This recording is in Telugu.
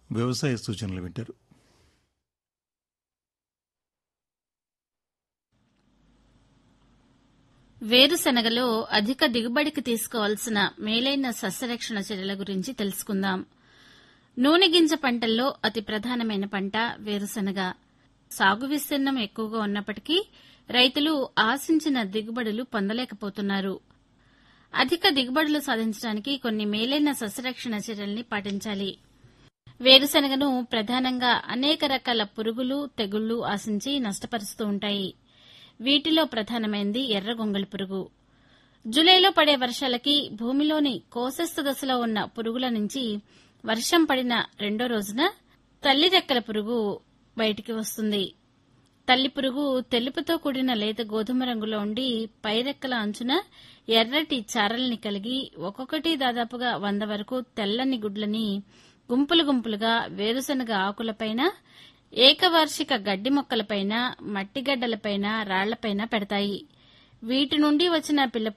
వ్యవసాయ సూచనలు వింటారు వేరుశనగలో అధిక దిగుబడికి తీసుకోవాల్సిన మేలైన సస్యరక్షణ చర్యల గురించి తెలుసుకుందాం నూనె గింజ పంటల్లో అతి ప్రధానమైన పంట వేరుశనగ సాగు విస్తీర్ణం ఎక్కువగా ఉన్నప్పటికీ రైతులు ఆశించిన దిగుబడులు పొందలేకపోతున్నారు అధిక దిగుబడులు సాధించడానికి కొన్ని మేలైన సస్యరక్షణ చర్యల్ని పాటించాలి వేరుశనగను ప్రధానంగా అనేక రకాల పురుగులు తెగుళ్లు ఆశించి నష్టపరుస్తూ ఉంటాయి వీటిలో ప్రధానమైంది ఎర్ర గొంగళి పురుగు జులైలో పడే వర్షాలకి భూమిలోని కోశస్థ దశలో ఉన్న పురుగుల నుంచి వర్షం పడిన రెండో రోజున తల్లి రెక్కల పురుగు బయటికి వస్తుంది తల్లి పురుగు తెలుపుతో కూడిన లేత గోధుమ రంగులో ఉండి పైరెక్కల అంచున ఎర్రటి చారల్ని కలిగి ఒక్కొక్కటి దాదాపుగా వంద వరకు తెల్లని గుడ్లని గుంపులు గుంపులుగా వేరుశనగ ఆకులపైన ఏకవార్షిక గడ్డి మొక్కలపైన మట్టిగడ్డలపైన రాళ్లపైన పెడతాయి వీటి నుండి వచ్చిన పిల్ల